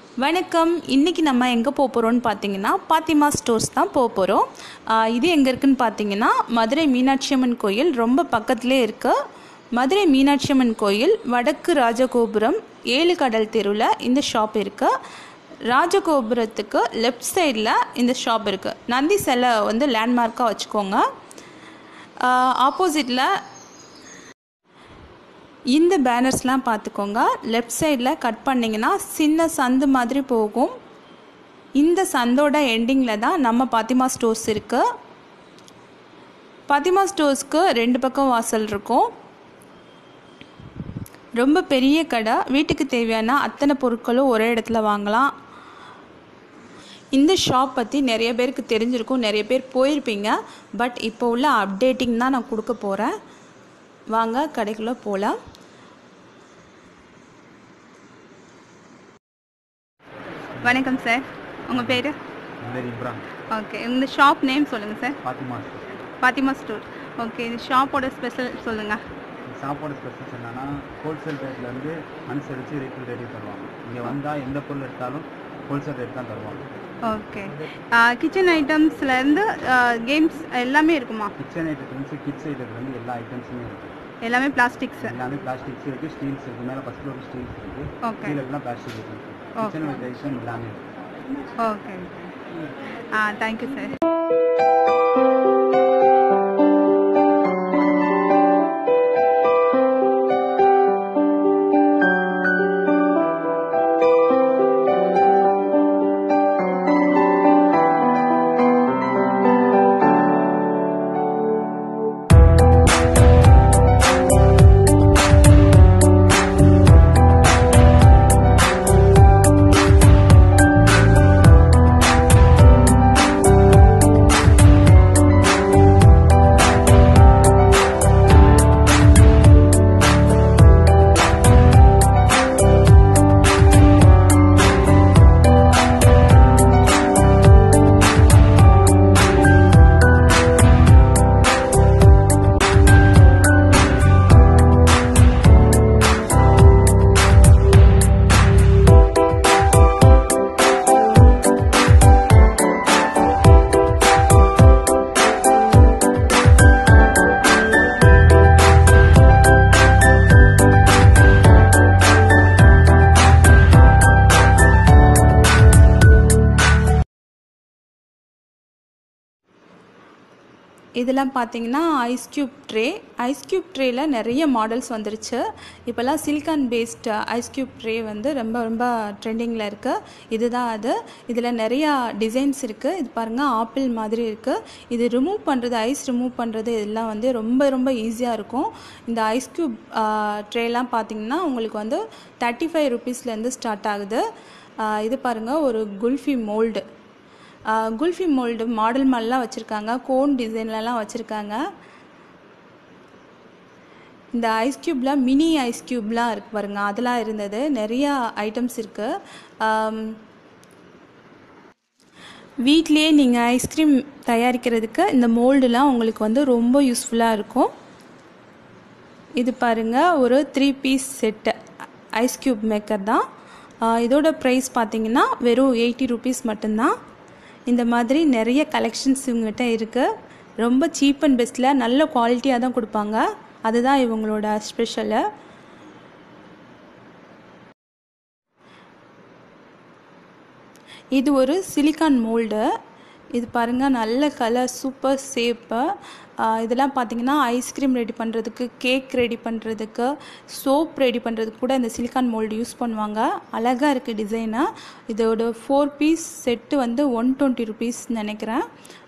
வணக்கம் இன்றைக்கி நம்ம எங்கே போக போகிறோம்னு பார்த்தீங்கன்னா பாத்திமா ஸ்டோர்ஸ் தான் போக போகிறோம் இது எங்கே இருக்குன்னு பார்த்தீங்கன்னா மதுரை மீனாட்சி அம்மன் கோயில் ரொம்ப பக்கத்துலேயே இருக்கு மதுரை மீனாட்சி அம்மன் கோயில் வடக்கு ராஜகோபுரம் ஏழு கடல் தெருவில் இந்த ஷாப் இருக்குது ராஜகோபுரத்துக்கு லெஃப்ட் சைடில் இந்த ஷாப் இருக்குது நந்தி சிலை வந்து லேண்ட்மார்க்காக வச்சுக்கோங்க ஆப்போசிட்டில் இந்த பேனர்ஸ்லாம் பார்த்துக்கோங்க லெஃப்ட் சைடில் கட் பண்ணிங்கன்னா சின்ன சந்து மாதிரி போகும் இந்த சந்தோட எண்டிங்கில் தான் நம்ம பாத்திமா ஸ்டோர்ஸ் இருக்குது பாத்திமா ஸ்டோர்ஸ்க்கு ரெண்டு பக்கம் வாசல் இருக்கும் ரொம்ப பெரிய கடை வீட்டுக்கு தேவையான அத்தனை பொருட்களும் ஒரே இடத்துல வாங்கலாம் இந்த ஷாப் பற்றி நிறைய பேருக்கு தெரிஞ்சிருக்கும் நிறைய பேர் போயிருப்பீங்க பட் இப்போ உள்ள அப்டேட்டிங் தான் நான் கொடுக்க போகிறேன் வாங்க கடைக்குள்ளே போகலாம் வணக்கம் சார் உங்கள் பேர் என் பேர் இப்ரான் ஓகே இந்த ஷாப் நேம் சொல்லுங்கள் sir Fatima Fatima store okay இந்த ஷாப்போட ஸ்பெஷல் சொல்லுங்கள் சாப்பாடு ஸ்பெஷல்ஸ் என்னன்னா ஹோல்சேல் ரேட்லேருந்து அனுசரித்து ரீட்டெயில் ரேட்டையும் தருவாங்க இங்கே வந்தால் எந்த பொருள் எடுத்தாலும் ஹோல்சேல் ரேட் தான் தருவாங்க ஓகே கிச்சன் ஐட்டம்ஸ்லேருந்து கேம்ஸ் எல்லாமே இருக்குமா கிச்சன் ஐட்டத்துலேருந்து கிட்ஸ் ஐட்டத்துலேருந்து எல்லா ஐட்டம்ஸுமே இருக்குது எல்லாமே பிளாஸ்டிக்ஸ் எல்லாமே பிளாஸ்டிக்ஸ் இருக்குது ஸ்டீல்ஸ் இருக்குது மேலே ஃபஸ்ட் ஃப்ளோர் ஸ்டீல்ஸ் இருக்குது ஓகே கீழே எல்லாம் பிளாஸ்டிக் இருக்குது கிச்சன் ஐட்டம் எல்லாமே இருக்குது ஓகே ஆ தேங்க்யூ சார் இதெல்லாம் பார்த்தீங்கன்னா ice cube tray ice cube ட்ரேயில் நிறைய மாடல்ஸ் வந்துருச்சு இப்போல்லாம் silicone based ice cube tray வந்து ரொம்ப ரொம்ப ட்ரெண்டிங்கில் இருக்குது இதுதான் அது இதில் நிறையா டிசைன்ஸ் இருக்குது இது பாருங்கள் ஆப்பிள் மாதிரி இருக்குது இது ரிமூவ் பண்ணுறது ஐஸ் ரிமூவ் பண்ணுறது இதெல்லாம் வந்து ரொம்ப ரொம்ப ஈஸியாக இருக்கும் இந்த ஐஸ் க்யூப் ட்ரேலாம் பார்த்தீங்கன்னா உங்களுக்கு வந்து தேர்ட்டி ஃபைவ் ருபீஸ்லேருந்து ஸ்டார்ட் ஆகுது இது பாருங்கள் ஒரு kulfi mould kulfi mould model மாதிரிலாம் வச்சுருக்காங்க கோன் டிசைன்லலாம் வச்சுருக்காங்க இந்த ஐஸ் க்யூப்லாம் மினி ஐஸ் க்யூப்லாம் இருக்கு பாருங்க அதெல்லாம் இருந்தது நிறையா ஐட்டம்ஸ் இருக்குது வீட்லேயே நீங்கள் ஐஸ்கிரீம் தயாரிக்கிறதுக்கு இந்த மோல்டுலாம் உங்களுக்கு வந்து ரொம்ப யூஸ்ஃபுல்லாக இருக்கும் இது பாருங்கள் ஒரு three piece set ice cube maker தான் இதோட ப்ரைஸ் பார்த்தீங்கன்னா வெறும் எயிட்டி ருபீஸ் மட்டும்தான் இந்த மாதிரி நிறைய கலெக்ஷன்ஸ் இவங்ககிட்ட இருக்குது ரொம்ப சீப் அண்ட் பெஸ்ட்டில் நல்ல குவாலிட்டியாக தான் கொடுப்பாங்க அதுதான் இவங்களோட ஸ்பெஷலு இது ஒரு சிலிக்கான் மோல்டு இது பாருங்கள் நல்ல கலர் சூப்பர் ஷேப்பு இதெல்லாம் பார்த்தீங்கன்னா ஐஸ்கிரீம் ரெடி பண்ணுறதுக்கு கேக் ரெடி பண்ணுறதுக்கு சோப் ரெடி பண்ணுறதுக்கு கூட இந்த சிலிக்கான் மோல்டு யூஸ் பண்ணுவாங்க அழகாக இருக்குது டிசைனு இதோட ஃபோர் பீஸ் செட்டு வந்து ஒன் டுவெண்ட்டி ருபீஸ் நினைக்கிறேன்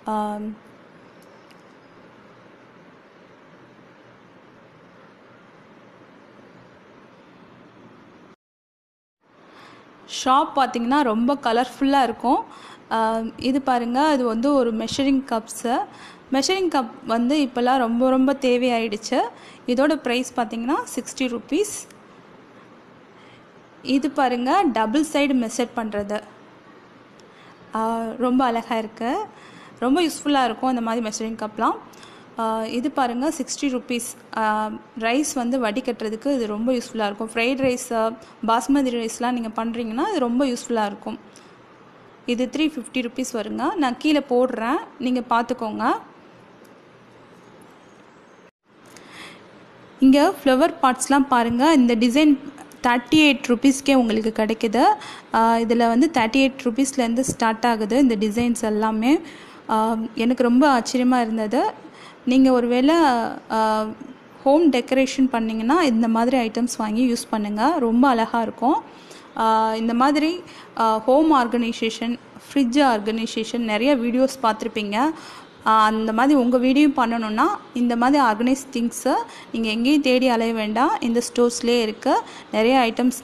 ஷாப் பார்த்திங்கன்னா ரொம்ப கலர்ஃபுல்லாக இருக்கும் இது பாருங்கள் அது வந்து ஒரு மெஷரிங் கப்ஸு மெஷரிங் கப் வந்து இப்போல்லாம் ரொம்ப ரொம்ப தேவையாயிடுச்சு இதோட ப்ரைஸ் பார்த்திங்கன்னா சிக்ஸ்டி ருபீஸ் இது பாருங்கள் டபுள் சைடு மெஷர் பண்ணுறது ரொம்ப அழகாக இருக்குது ரொம்ப யூஸ்ஃபுல்லாக இருக்கும் அந்த மாதிரி மெஷரிங் கப்லாம் ஆஹ் இது பாருங்கள் சிக்ஸ்டி ருபீஸ் ரைஸ் வந்து வடிகட்டுறதுக்கு இது ரொம்ப யூஸ்ஃபுல்லாக இருக்கும் ஃப்ரைட் ரைஸ் பாஸ்மதி ரைஸ்லாம் நீங்கள் பண்ணுறீங்கன்னா இது ரொம்ப யூஸ்ஃபுல்லாக இருக்கும் இது த்ரீ ஃபிஃப்டி ருபீஸ் வருங்க நான் கீழே போடுறேன் நீங்கள் பார்த்துக்கோங்க இங்கே ஃப்ளவர் பாட்ஸ்லாம் பாருங்கள் இந்த டிசைன் தேர்ட்டி எயிட் ருபீஸ்க்கே உங்களுக்கு கிடைக்குது இதில் வந்து தேர்ட்டி எயிட் ருபீஸ்லேருந்து ஸ்டார்ட் ஆகுது இந்த டிசைன்ஸ் எல்லாமே ஆஹ் எனக்கு ரொம்ப ஆச்சரியமாக இருந்தது நீங்கள் ஒரு வேளை ஹோம் டெக்கரேஷன் பண்ணிங்கன்னா இந்த மாதிரி ஐட்டம்ஸ் வாங்கி யூஸ் பண்ணுங்கள் ரொம்ப அழகாக இருக்கும் ஆஹ் இந்த மாதிரி ஹோம் ஆர்கனைசேஷன் ஃப்ரிட்ஜ் ஆர்கனைசேஷன் நிறைய வீடியோஸ் பார்த்துருப்பீங்க ஆஹ் அந்த மாதிரி உங்கள் வீடியோ பண்ணணுன்னா இந்த மாதிரி ஆர்கனைஸ் திங்ஸை நீங்கள் எங்கேயும் தேடி அலைய வேண்டாம் இந்த ஸ்டோர்ஸ்லேயே இருக்க நிறைய ஐட்டம்ஸ்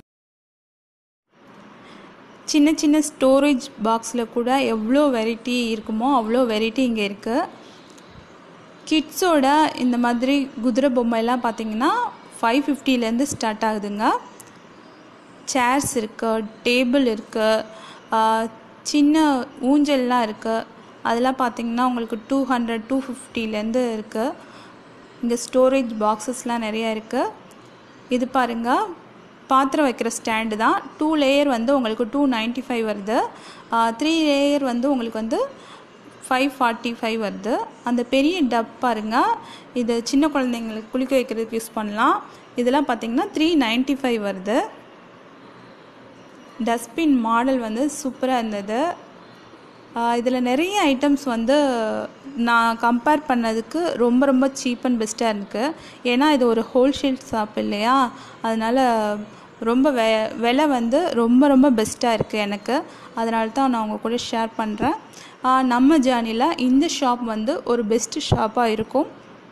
சின்ன சின்ன ஸ்டோரேஜ் பாக்ஸில் கூட எவ்வளோ வெரைட்டி இருக்குமோ அவ்வளோ வெரைட்டி இங்கே இருக்குது கிட்ஸோட இந்த மாதிரி குதிரை பொம்மைலாம் பார்த்தீங்கன்னா ஃபைவ் ஃபிஃப்டிலேருந்து ஸ்டார்ட் ஆகுதுங்க சேர்ஸ் இருக்குது டேபிள் இருக்குது சின்ன ஊஞ்சல்லாம் இருக்குது அதெல்லாம் பார்த்தீங்கன்னா உங்களுக்கு டூ ஹண்ட்ரட் டூ ஃபிஃப்டிலேருந்து இருக்குது இங்கே ஸ்டோரேஜ் பாக்ஸஸ்லாம் நிறையா இருக்குது இது பாருங்கள் பாத்திரம் வைக்கிற ஸ்டாண்டு தான் டூ லேயர் வந்து உங்களுக்கு டூ நைன்ட்டி ஃபைவ் வருது த்ரீ லேயர் வந்து உங்களுக்கு வந்து ஃபைவ் ஃபார்ட்டி ஃபைவ் வருது அந்த பெரிய டப் பாருங்கள் இது சின்ன குழந்தைங்களுக்கு குளிக்க வைக்கிறதுக்கு யூஸ் பண்ணலாம் இதெல்லாம் பார்த்தீங்கன்னா த்ரீ நைன்ட்டி ஃபைவ் வருது டஸ்ட்பின் மாடல் வந்து சூப்பராக இருந்தது இதில் நிறைய ஐட்டம்ஸ் வந்து நான் கம்பேர் பண்ணதுக்கு ரொம்ப ரொம்ப சீப் அண்ட் பெஸ்ட்டாக இருக்கு ஏன்னா இது ஒரு ஹோல்சேல் ஷாப் இல்லையா அதனால் ரொம்ப வெ விலை வந்து ரொம்ப ரொம்ப பெஸ்ட்டாக இருக்குது எனக்கு அதனால தான் நான் உங்கள் கூட ஷேர் பண்ணுறேன் நம்ம ஜேர்னியில் இந்த ஷாப் வந்து ஒரு பெஸ்ட்டு ஷாப்பாக இருக்கும்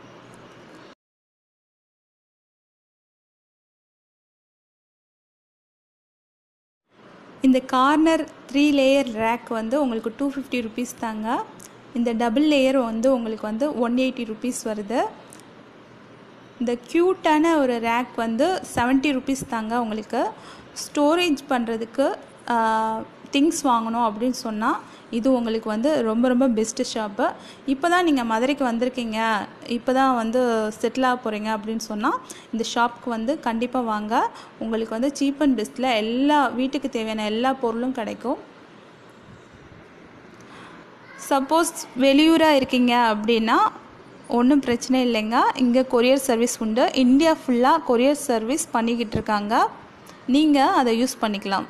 இந்த கார்னர் த்ரீ லேயர் ரேக் வந்து உங்களுக்கு டூ ஃபிஃப்டி ருபீஸ் தாங்க இந்த டபுள் லேயர் வந்து உங்களுக்கு வந்து ஒன் எயிட்டி ருபீஸ் வருது இந்த க்யூட்டான ஒரு ரேக் வந்து செவன்ட்டி ருபீஸ் தாங்க உங்களுக்கு ஸ்டோரேஜ் பண்ணுறதுக்கு திங்ஸ் வாங்கணும் அப்படின்னு சொன்னால் இது உங்களுக்கு வந்து ரொம்ப ரொம்ப பெஸ்ட்டு ஷாப்பு இப்போ தான் நீங்கள் மதுரைக்கு வந்திருக்கீங்க இப்போ தான் வந்து செட்டில் ஆக போகிறீங்க அப்படின்னு சொன்னால் இந்த ஷாப்க்கு வந்து கண்டிப்பாக வாங்க உங்களுக்கு வந்து சீப் அண்ட் பெஸ்ட்டில் எல்லா வீட்டுக்கு தேவையான எல்லா பொருளும் கிடைக்கும் சப்போஸ் வெளியூராக இருக்கீங்க அப்படின்னா ஒன்றும் பிரச்சனை இல்லைங்க இங்கே கொரியர் சர்வீஸ் உண்டு இந்தியா ஃபுல்லாக கொரியர் சர்வீஸ் பண்ணிக்கிட்டு இருக்காங்க நீங்கள் அதை யூஸ் பண்ணிக்கலாம்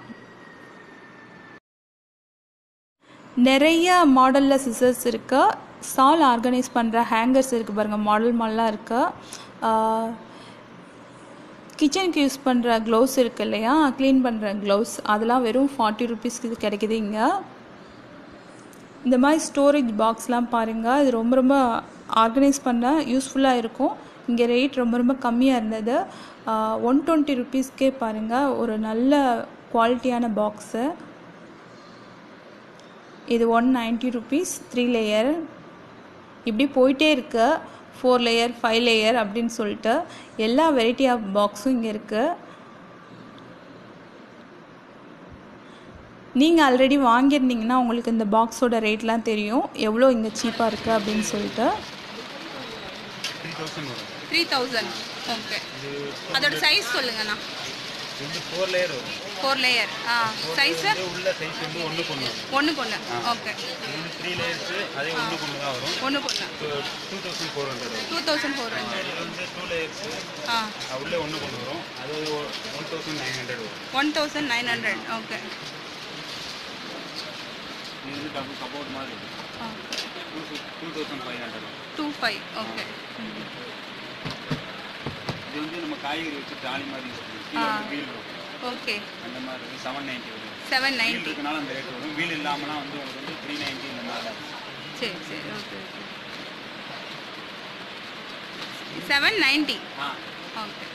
நிறைய மாடலில் சிசர்ஸ் இருக்கு சால் ஆர்கனைஸ் பண்ணுற ஹேங்கர்ஸ் இருக்குது பாருங்கள் மாடல் மாடலாக இருக்குது கிச்சனுக்கு யூஸ் பண்ணுற க்ளவுஸ் இருக்கு இல்லையா க்ளீன் பண்ணுற க்ளவுஸ் அதெல்லாம் வெறும் ஃபார்ட்டி ருபீஸ்க்கு கிடைக்குது இங்கே இந்த மாதிரி ஸ்டோரேஜ் பாக்ஸ்லாம் பாருங்கள் இது ரொம்ப ரொம்ப ஆர்கனைஸ் பண்ண யூஸ்ஃபுல்லாக இருக்கும் இங்கே ரேட் ரொம்ப ரொம்ப கம்மியாக இருந்தது ஒன் டுவெண்ட்டி ருபீஸ்க்கே பாருங்கள் ஒரு நல்ல குவாலிட்டியான பாக்ஸு இது one ninety rupees three layer இப்படி போயிட்டே இருக்கு ஃபோர் லேயர் ஃபைவ் லேயர் அப்படின்னு சொல்லிட்டு எல்லா வெரைட்டி ஆஃப் பாக்ஸும் இங்கே இருக்குது நீங்கள் ஆல்ரெடி வாங்கியிருந்தீங்கன்னா உங்களுக்கு இந்த பாக்ஸோட ரேட்லாம் தெரியும் எவ்வளோ இங்கே சீப்பாக இருக்குது அப்படின்னு சொல்லிட்டு த்ரீ தௌசண்ட் வரும் த்ரீ தௌசண்ட் ஓகே அதோட சைஸ் சொல்லுங்கண்ணா இது ஃபோர் லேயர் வரும் ஃபோர் லேயர் ஆ சைஸு இது உள்ள சைஸ் வந்து ஒன்று கொண்டு வரும் ஒன்றுக்கு ஒன்று ஓகே இது வந்து த்ரீ லேயர்ஸு அதே ஒன்று கொண்டு தான் வரும் ஒன்றுக்கு ஒன்று டூ தௌசண்ட் ஃபோர் ஹண்ட்ரட் வரும் டூ தௌசண்ட் ஃபோர் ஹண்ட்ரட் இது வந்து டூ லேயர்ஸு ஆ உள்ளே ஒன்று கொண்டு வரும் அது ஒன் தௌசண்ட் நைன் ஹண்ட்ரட் வரும் one thousand nine hundred okay இது வந்து டபுள் கபோர்ட் மாதிரி இருக்கும் two two thousand five hundred வரும் டூ ஃபைவ் ஓகே இது வந்து நம்ம காய்கறி வச்சு ட்ராலி மாதிரி யூஸ் பண்ணுவோம் கீழே வந்து வீல் இருக்கும் ஓகே அந்த மாதிரி இருக்குது செவன் நைன்ட்டி வரும் செவன் வீல் நைன்ட்டி இருக்கனால அந்த ரேட் வரும் வீல் இல்லாமலாம் வந்து உங்களுக்கு வந்து த்ரீ நைன்ட்டி இந்த மாதிரி தான் இருக்கும். சரி சரி ஓகே ஓகே செவன் நைன்ட்டி ஆ ஓகே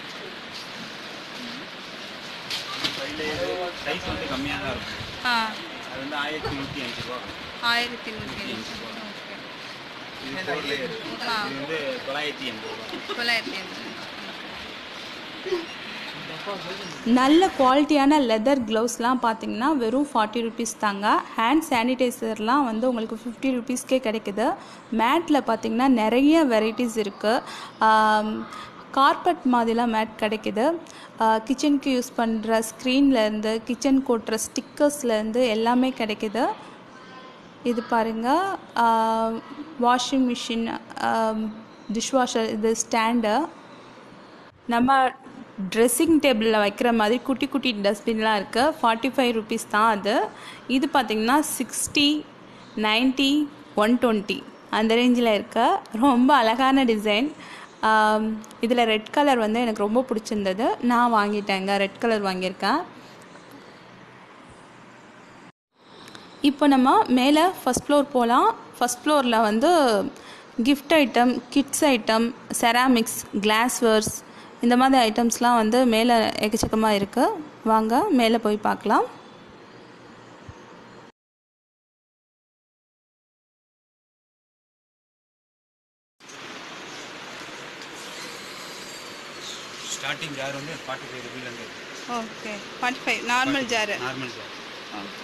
ஃபைவ் லேயர் சைஸ் வந்து கம்மியாக தான் இருக்கும் ஆ அது வந்து ஆயிரத்தி நூற்றி அஞ்சு ரூபா வரும். ஆயிரத்தி நூற்றி அஞ்சு ஓகே இது ஃபோர் லேயர் ஆ இது வந்து தொள்ளாயிரத்தி எண்பது ரூபா தொள்ளாயிரத்தி அஞ்சு நல்ல குவாலிட்டியான லெதர் க்ளவுஸ்லாம் பார்த்தீங்கன்னா வெறும் ஃபார்ட்டி ருபீஸ் தாங்க ஹேண்ட் சானிடைசர்லாம் வந்து உங்களுக்கு ஃபிஃப்டி ருபீஸ்க்கே கிடைக்குது மேட்டில் பார்த்தீங்கன்னா நிறைய வெரைட்டிஸ் இருக்குது கார்பெட் மாதிரிலாம் மேட் கிடைக்குது கிச்சனுக்கு யூஸ் பண்ணுற ஸ்க்ரீன்லேருந்து கிச்சன் கொட்டுற ஸ்டிக்கர்ஸ்லேருந்து எல்லாமே கிடைக்குது இது பாருங்கள் வாஷிங் மிஷின் டிஷ்வாஷர் இது ஸ்டாண்டு நம்ம ட்ரெஸ்ஸிங் டேபிளில் வைக்கிற மாதிரி குட்டி குட்டி டஸ்ட்பின்லாம் இருக்குது ஃபார்ட்டி ஃபைவ் ருபீஸ் தான் அது இது பார்த்திங்கன்னா சிக்ஸ்டி நைன்ட்டி ஒன் டுவெண்ட்டி அந்த ரேஞ்சில் இருக்க ரொம்ப அழகான டிசைன் இதில் ரெட் கலர் வந்து எனக்கு ரொம்ப பிடிச்சிருந்தது நான் வாங்கிட்டேங்க ரெட் கலர் வாங்கியிருக்கேன் இப்போ நம்ம மேலே ஃபஸ்ட் ஃப்ளோர் போகலாம் ஃபஸ்ட் ஃப்ளோரில் வந்து gift item kids item ceramics glasswares இந்த மாதிரி ஐட்டம்ஸ்லாம் வந்து மேலே எக்கச்சக்கமாக இருக்குது வாங்க மேலே போய் பார்க்கலாம் ஸ்டார்டிங் ஜார் வந்து ஃபார்ட்டி ஃபைவ் ருபீலேருந்து okay forty five normal jar normal jar okay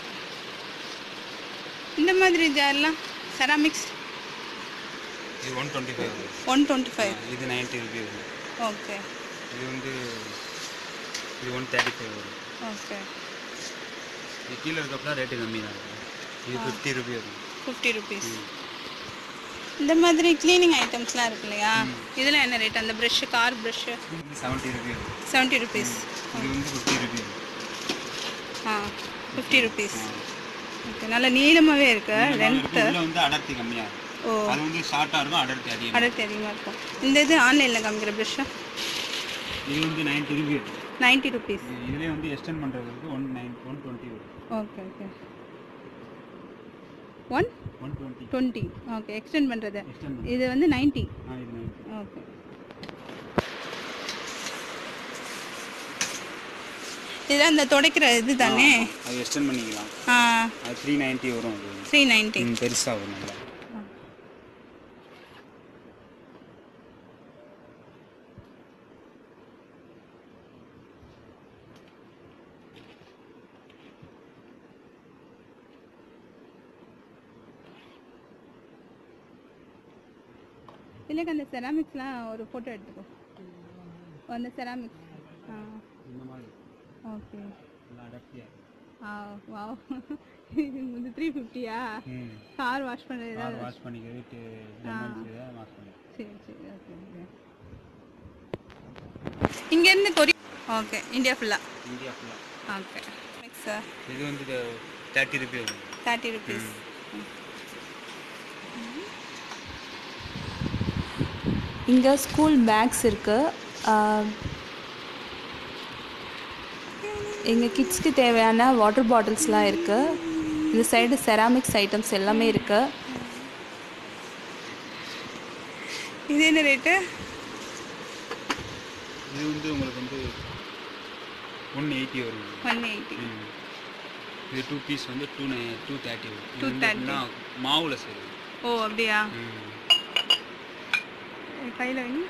இந்த மாதிரி ஜார்லாம் செராமிக்ஸ் இது one twenty five one twenty five இது நைன்ட்டி ருபி வரும் ஓகே இது வந்து இது ஒன் தேர்ட்டி ஃபைவ் வரும் ஓகே இது கீழே இருக்கப்பலாம் ரேட்டு கம்மி தான் இருக்கும் இது ஃபிஃப்டி ருபி வரும் ஃபிஃப்டி ருபீஸ் இந்த மாதிரி க்ளீனிங் ஐட்டம்ஸ்லாம் இருக்கு இல்லையா இதெல்லாம் என்ன ரேட் அந்த ப்ரெஷ்ஷு கார் ப்ரெஷ்ஷு இது செவன்ட்டி ருபி வரும் செவன்ட்டி ருபீஸ் இது வந்து ஃபிஃப்டி ருபி வரும் ஆ ஃபிஃப்டி ருபீஸ் ஓகே நல்ல நீளமாகவே இருக்கு லென்த்து இதில் வந்து அடர்த்தி கம்மியாக இருக்கும் ஓ அது வந்து ஷார்ட்டாக இருக்கும் அடர்த்தி அதிகம் அடர்த்தி அதிகமாக இருக்கும் இந்த இது ஆன்லைனில் காமிக்கிற ப்ரெஷ்ஷு இது வந்து நைன்ட்டி ருபி வரும் நைன்ட்டி ருபீஸ் இதுலேயே வந்து எக்ஸ்டெண்ட் பண்ணுறதுக்கு ஒன் நைன் ஒன் டுவெண்ட்டி வரும் okay okay one one twenty twenty okay extend பண்ணுறது எக்ஸ்டெண்ட் இது வந்து நைன்ட்டி ஆ இது நைன்ட்டி ஓகே இதெல்லாம் இந்த துடைக்கிற இது தானே அது எக்ஸ்டெண்ட் பண்ணிக்கலாம் ஆ அது த்ரீ நைன்ட்டி வரும் அது த்ரீ நைன்ட்டி ம், பெருசா வரும் நல்லா இல்லைக்கா அந்த செராமிக்ஸ்லாம் ஒரு ஃபோட்டோ எடுத்துக்கோ அந்த செராமிக்ஸ் ஆ இந்த மாதிரி ஓகே நல்லா அடர்த்தியாக இருக்கும் ஆ வாவ் இது வந்து த்ரீ ஃபிஃப்டியா ம் கார் வாஷ் பண்ணுறது கார் ஏதாவது வாஷ் பண்ணிக்கிறது ஜன்னல்ஸ் இதை வாஷ் பண்ணிக்கிறது சரி சரி ஓகே ஓகே இங்கேருந்து கொரி ஓகே இந்தியா ஃபுல்லாக இந்தியா ஃபுல்லாக ஓகே மிக்ஸர் இது வந்து தேர்ட்டி ருபி வரும் தேர்ட்டி ருபீஸ் இங்கே ஸ்கூல் பேக்ஸ் இருக்குது இங்கே கிட்ஸ்க்கு தேவையான வாட்டர் பாட்டில்ஸ்லாம் இருக்குது இந்த சைடு செராமிக்ஸ் ஐட்டம்ஸ் எல்லாமே இருக்குது இது என்ன ரேட்டு இது வந்து உங்களுக்கு வந்து ஒன் எயிட்டி வரும் ஒன் எயிட்டி ம். இது டூ பீஸ் வந்து டூ நை டூ தேர்ட்டி வரும் இது 230. வந்து எப்படின்னா மாவில் செய்யுது ஓ அப்படியா ம் கையில் வைங்க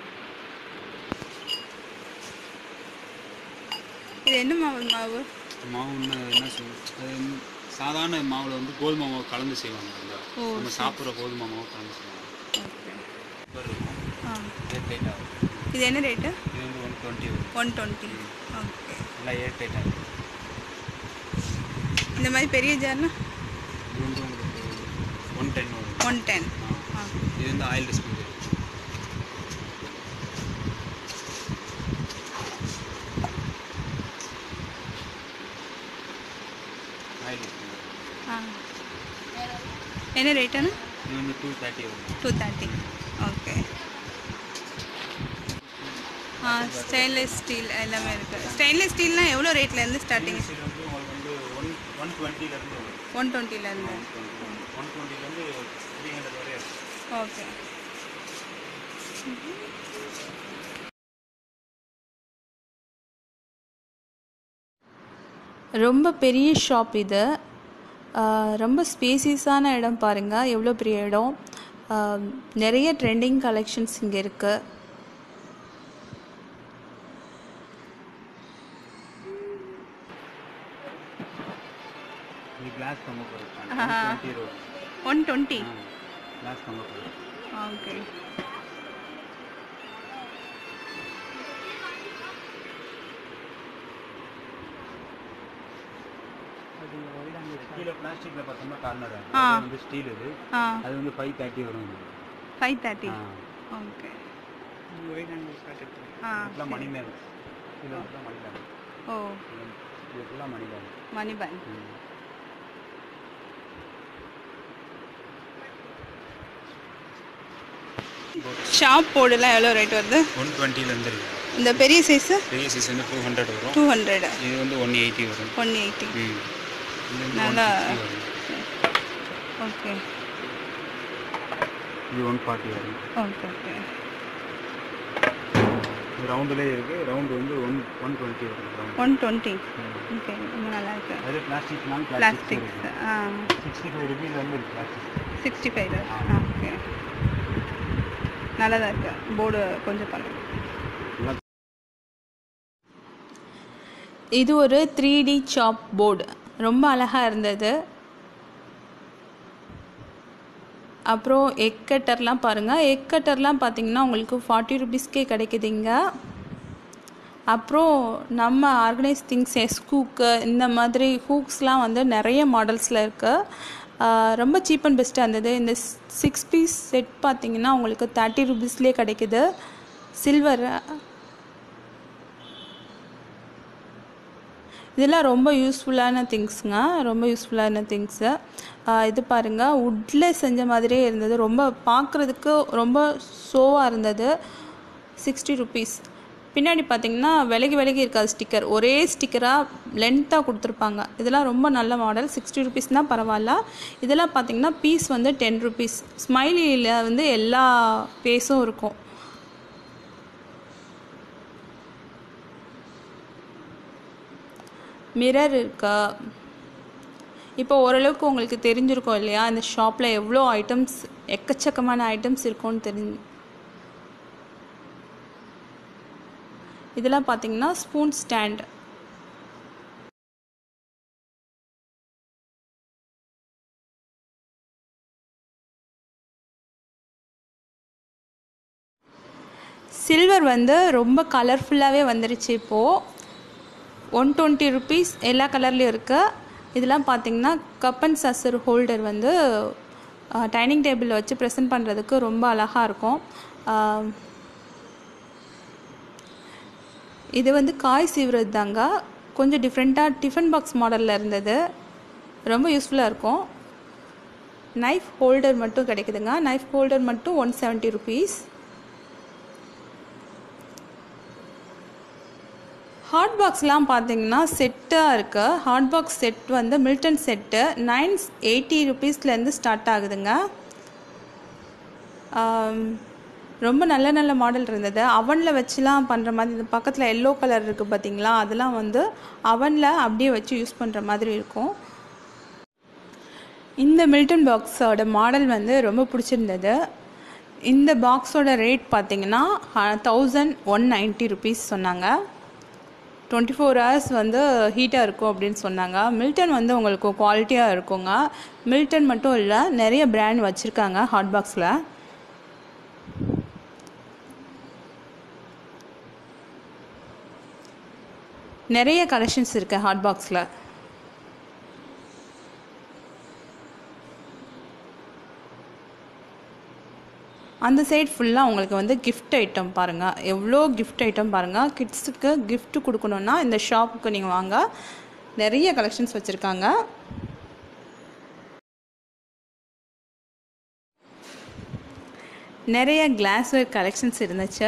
இது என்ன மாவு மாவு மாவுன்னு என்ன சொல்லுவோம் அது வந்து சாதாரண மாவில் வந்து கோதுமை மாவு கலந்து செய்வாங்க அதுல. ஓ, நம்ம சாப்பிட்ற கோதுமை மாவு கலந்து செய்வாங்க ஓகே சூப்பர் இருக்கும் ஆ ஏர் டைட்டாக இருக்கும் இது என்ன ரேட்டு இது வந்து ஒன் டுவெண்ட்டி வரும் ஒன் டுவெண்ட்டி ஓகே நல்லா ஏர் டைட்டாக இருக்கும் இந்த மாதிரி பெரிய ஜார்னா இது வந்து உங்களுக்கு ஒன் டென் வரும் ஒன் டென் ஆ. இது வந்து ஆயில் டிஸ்பிளே ஆயில் டிஸ்பிளே ஆ என்ன ரேட்டுன்னு இது வந்து டூ தேர்ட்டி வரும் டூ தேர்ட்டி ஓகே ஆ ஸ்டெயின்லெஸ் ஸ்டீல் எல்லாமே இருக்குது ஸ்டெயின்லெஸ் ஸ்டீல்னால் எவ்வளோ ரேட்லேருந்து ஸ்டார்டிங் இது வந்து உங்களுக்கு வந்து ஒன் ஒன் டுவெண்ட்டிலேருந்து வரும் ஒன் டுவெண்ட்டிலேருந்து ஒன் டுவெண்ட்டிலேருந்து த்ரீ ஹண்ட்ரட் வரை இருக்கும் ஓகே ரொம்ப பெரிய ஷாப் இது ஆஹ் ரொம்ப ஸ்பேசியஸான இடம் பாருங்கள் எவ்வளோ பெரிய இடம் ஆஹ் நிறைய ட்ரெண்டிங் கலெக்ஷன்ஸ் இங்கே இருக்குது இது கிளாஸ் தொங்க போகிறது ஆஹா. டுவெண்ட்டி ரூபா ஒன் டுவெண்ட்டி கிளாஸ் தொங்க போகிறது ஓகே கீழே பிளாஸ்டிக்கில் பார்த்தோம்னா கார்னர் ஆ. அது வந்து ஸ்டீல் இது ஆ அது வந்து ஃபைவ் தேர்ட்டி வரும் இது. ஃபைவ் தேர்ட்டி ஆ. ஓகே ஆ இதெல்லாம் மணி மேல் இது ஃபுல்லாக மணி மேல் ஓ இது ஃபுல்லாக மணி மேல் மணி பேங்க் ஷாப் போர்டுலாம் எவ்வளோ ரேட் வருது ஒன் டுவெண்ட்டிலேருந்து இருக்கு இந்த பெரிய சைஸு பெரிய சைஸ் வந்து டூ ஹண்ட்ரட் வரும் டூ ஹண்ட்ரட் இது வந்து ஒன் எயிட்டி வரும் ஒன் எயிட்டி ம் இது வந்து நல்லா 160 வரும் ஓகே இது ஒன் ஃபார்ட்டி வரும் ஓகே ஓகே இது ரவுண்டுலேயே இருக்குது ரவுண்டு வந்து ஒன் ஒன் டுவெண்ட்டி வரும் ரவுண்ட் ஒன் டுவெண்ட்டி ஓகே ரொம்ப நல்லா இருக்கு அது பிளாஸ்டிக்னாலும் பிளாஸ்டிக்ஸ் பிளாஸ்டிக் ஆ சிக்ஸ்டி ஃபைவ் ருபீஸ் வந்து இருக்கு பிளாஸ்டிக் சிக்ஸ்டி ஃபைவ் ஓகே நல்லா தான் இருக்கு போர்டு கொஞ்சம் பண்ணுங்க இது ஒரு த்ரீ டி சாப் போர்டு ரொம்ப அழகாக இருந்தது அப்புறம் எக் கட்டர்லாம் பாருங்கள் எக் கட்டர்லாம் பார்த்தீங்கன்னா உங்களுக்கு ஃபார்ட்டி ருபீஸ்க்கே கிடைக்குதுங்க அப்புறம் நம்ம ஆர்கனைஸ் திங்ஸ் எஸ் ஹூக்கு இந்த மாதிரி ஹூக்ஸ்லாம் வந்து நிறைய மாடல்ஸில் இருக்குது ரொம்ப சீப் அண்ட் பெஸ்ட்டாக இருந்தது இந்த சிக்ஸ் பீஸ் செட் பார்த்தீங்கன்னா உங்களுக்கு தேர்ட்டி ருபீஸ்லேயே கிடைக்குது சில்வர் இதெல்லாம் ரொம்ப யூஸ்ஃபுல்லான திங்ஸுங்க ரொம்ப யூஸ்ஃபுல்லான திங்ஸு இது பாருங்கள் வுட்டில் செஞ்ச மாதிரியே இருந்தது ரொம்ப பார்க்குறதுக்கு ரொம்ப ஷோவாக இருந்தது சிக்ஸ்டி ருபீஸ் பின்னாடி பார்த்தீங்கன்னா விலகி விலகி இருக்காது ஸ்டிக்கர் ஒரே ஸ்டிக்கராக லென்த்தாக கொடுத்துருப்பாங்க இதெல்லாம் ரொம்ப நல்ல மாடல் சிக்ஸ்டி ருபீஸ்னால் பரவாயில்ல இதெல்லாம் பார்த்தீங்கன்னா பீஸ் வந்து டென் ருபீஸ் ஸ்மைலியில் வந்து எல்லா பேஸும் இருக்கும் மிரர் இருக்கா இப்போ ஓரளவுக்கு உங்களுக்கு தெரிஞ்சிருக்கும் இல்லையா இந்த ஷாப்பில் எவ்வளோ ஐட்டம்ஸ் எக்கச்சக்கமான ஐட்டம்ஸ் இருக்கும்னு தெரிஞ்சு இதெல்லாம் பார்த்தீங்கன்னா ஸ்பூன் ஸ்டாண்ட் சில்வர் வந்து ரொம்ப கலர்ஃபுல்லாகவே வந்துருச்சு இப்போது ஒன் டுவெண்ட்டி ருபீஸ் எல்லா கலர்லேயும் இருக்குது இதெல்லாம் பார்த்தீங்கன்னா கப் அண்ட் சசர் ஹோல்டர் வந்து டைனிங் டேபிளில் வச்சு ப்ரெசென்ட் பண்ணுறதுக்கு ரொம்ப அழகாக இருக்கும் ஆஹ், இது வந்து காய் சீவுறது தாங்க கொஞ்சம் டிஃப்ரெண்ட்டாக டிஃபன் பாக்ஸ் மாடலில் இருந்தது ரொம்ப யூஸ்ஃபுல்லாக இருக்கும் நைஃப் ஹோல்டர் மட்டும் கிடைக்குதுங்க நைஃப் ஹோல்டர் மட்டும் ஒன் செவன்ட்டி ருபீஸ் ஹாட் பாக்ஸ்லாம் பார்த்தீங்கன்னா செட்டாக இருக்குது ஹாட் பாக்ஸ் செட் வந்து மில்டன் செட்டு நைன் எயிட்டி ருபீஸ்லேருந்து ஸ்டார்ட் ஆகுதுங்க ஆம், ரொம்ப நல்ல நல்ல மாடல் இருந்தது அவனில் வச்சுலாம் பண்ணுற மாதிரி இந்த பக்கத்தில் எல்லோ கலர் இருக்குது பார்த்தீங்களா அதெல்லாம் வந்து அவனில் அப்படியே வச்சு யூஸ் பண்ணுற மாதிரி இருக்கும் இந்த மில்டன் பாக்ஸோட மாடல் வந்து ரொம்ப பிடிச்சிருந்தது இந்த பாக்ஸோட ரேட் பார்த்தீங்கன்னா தௌசண்ட் ஒன் நைன்ட்டி ருபீஸ் சொன்னாங்க டுவெண்ட்டி ஃபோர் ஹவர்ஸ் வந்து ஹீட்டாக இருக்கும் அப்படின்னு சொன்னாங்க மில்டன் வந்து உங்களுக்கு குவாலிட்டியாக இருக்குங்க மில்டன் மட்டும் இல்லை நிறைய பிராண்ட் வச்சுருக்காங்க ஹாட் பாக்ஸில் நிறைய கலெக்ஷன்ஸ் இருக்குது ஹாட் பாக்ஸில் அந்த சைடு ஃபுல்லாக உங்களுக்கு வந்து கிஃப்ட் ஐட்டம் பாருங்கள் எவ்வளோ கிஃப்ட் ஐட்டம் பாருங்கள் கிட்ஸுக்கு gift கொடுக்கணுன்னா இந்த ஷாப்புக்கு நீங்கள் வாங்க நிறைய கலெக்ஷன்ஸ் வச்சுருக்காங்க நிறைய கிளாஸ்வேர் கலெக்ஷன்ஸ் இருந்துச்சு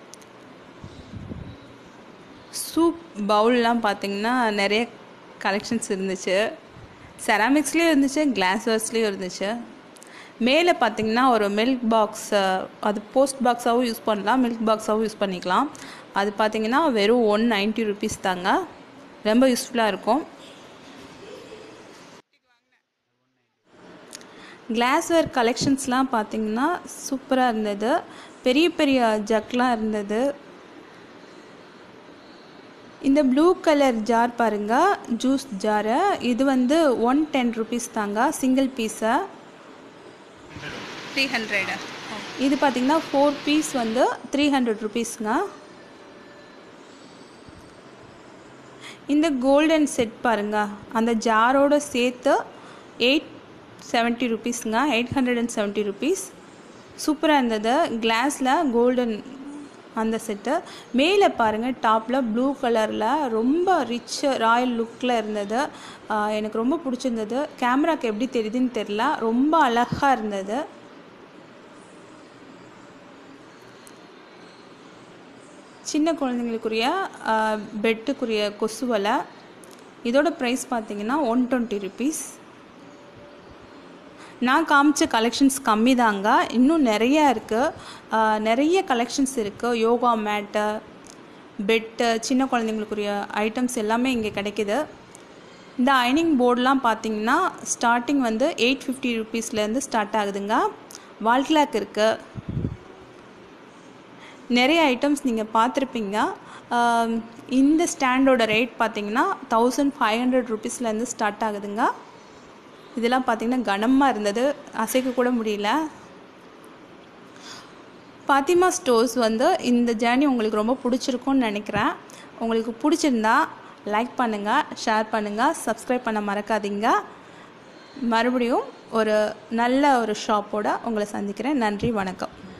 சூப் பவுல்லாம் பார்த்தீங்கன்னா நிறைய கலெக்ஷன்ஸ் இருந்துச்சு செராமிக்ஸ்லேயும் இருந்துச்சு கிளாஸ்வேர்ஸ்லேயும் இருந்துச்சு மேலே பார்த்தீங்கன்னா ஒரு மில்க் பாக்ஸ் அது போஸ்ட் பாக்ஸாகவும் யூஸ் பண்ணலாம் மில்க் பாக்ஸாகவும் யூஸ் பண்ணிக்கலாம் அது பார்த்தீங்கன்னா வெறும் ஒன் நைன்ட்டி ருபீஸ் தாங்க ரொம்ப யூஸ்ஃபுல்லாக இருக்கும் கிளாஸ்வேர் கலெக்ஷன்ஸ்லாம் பார்த்தீங்கன்னா சூப்பராக இருந்தது பெரிய பெரிய ஜக்லாம் இருந்தது இந்த ப்ளூ கலர் ஜார் பாருங்க ஜூஸ் ஜாரு இது வந்து ஒன் டென் ருபீஸ் தாங்க சிங்கிள் பீஸை த்ரீ ஹண்ட்ரடு இது பார்த்தீங்கன்னா ஃபோர் பீஸ் வந்து த்ரீ ஹண்ட்ரட் ருபீஸ்ங்க இந்த கோல்டன் செட் பாருங்க அந்த ஜாரோட சேர்த்து எயிட் செவன்ட்டி ருபீஸ்ங்க eight hundred and seventy rupees சூப்பராக இருந்தது கிளாஸில் கோல்டன் அந்த செட்டு மேலே பாருங்கள் டாப்பில் ப்ளூ கலரில் ரொம்ப ரிச் ராயல் லுக்கில் இருந்தது ஆஹ் எனக்கு ரொம்ப பிடிச்சிருந்தது கேமராக்கு எப்படி தெரியுதுன்னு தெரில ரொம்ப அழகாக இருந்தது சின்ன குழந்தைங்களுக்குரிய பெட்டுக்குரிய கொசு வலை இதோட ப்ரைஸ் பார்த்தீங்கன்னா ஒன் டுவெண்ட்டி ருபீஸ் நான் காமிச்ச கலெக்ஷன்ஸ் கம்மி தாங்க இன்னும் நிறையா இருக்குது நிறைய கலெக்ஷன்ஸ் இருக்குது யோகா மேட்டு பெட்டு சின்ன குழந்தைங்களுக்குரிய ஐட்டம்ஸ் எல்லாமே இங்கே கிடைக்குது இந்த அயனிங் போர்டெலாம் பார்த்தீங்கன்னா ஸ்டார்டிங் வந்து எயிட் ஃபிஃப்டி ருபீஸ்லேருந்து ஸ்டார்ட் ஆகுதுங்க வால் கிளாக் இருக்குது நிறைய ஐட்டம்ஸ் நீங்கள் பார்த்துருப்பீங்க ஆம், இந்த ஸ்டாண்டோட ரேட் பார்த்தீங்கன்னா தௌசண்ட் ஃபைவ் ஹண்ட்ரட் ருபீஸ்லேருந்து ஸ்டார்ட் ஆகுதுங்க இதெல்லாம் பார்த்தீங்கன்னா கனமாக இருந்தது அசைக்க கூட முடியல பாத்திமா ஸ்டோர்ஸ் வந்து இந்த ஜேர்னி உங்களுக்கு ரொம்ப பிடிச்சிருக்கும்னு நினைக்கிறேன் உங்களுக்கு பிடிச்சிருந்தா லைக் பண்ணுங்கள் ஷேர் பண்ணுங்கள் சப்ஸ்கிரைப் பண்ண மறக்காதீங்க மறுபடியும் ஒரு நல்ல ஒரு ஷாப்போட உங்களை சந்திக்கிறேன் நன்றி வணக்கம்